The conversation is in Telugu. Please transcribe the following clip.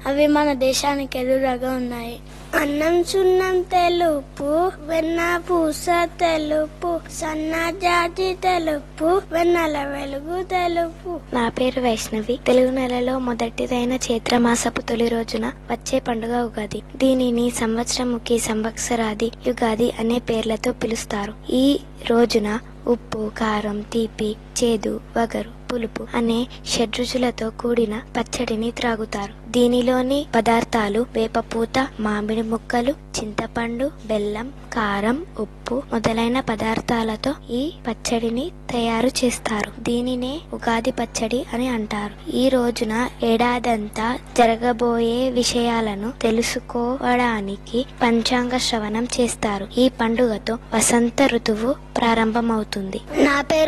అవి మన దేశానికి ఎదురుగా ఉన్నాయి అన్నం సున్నం తెలుపు వెన్న పూస తెలుపు సన్న జాతి తెలుపు వెన్నెల వెలుగు తెలుపు నా పేరు వైష్ణవి తెలుగు నెలలో మొదటిదైన చైత్రమాసపు తొలి రోజున వచ్చే పండుగ ఉగాది దీనిని సంవత్సరముకి సంవత్సరాది యుగాది అనే పేర్లతో పిలుస్తారు ఈ రోజున ఉప్పు కారం తీపి చేదు వగరు పులుపు అనే షడ్రుచులతో కూడిన పచ్చడిని త్రాగుతారు దీనిలోని పదార్థాలు వేపపూత మామిడి ముక్కలు చింతపండు బెల్లం కారం ఉప్పు మొదలైన పదార్థాలతో ఈ పచ్చడిని తయారు చేస్తారు దీనినే ఉగాది పచ్చడి అని అంటారు ఈ రోజున ఏడాదంతా జరగబోయే విషయాలను తెలుసుకోవడానికి పంచాంగ శ్రవణం చేస్తారు ఈ పండుగతో వసంత ఋతువు ప్రారంభమవుతుంది నా పేరు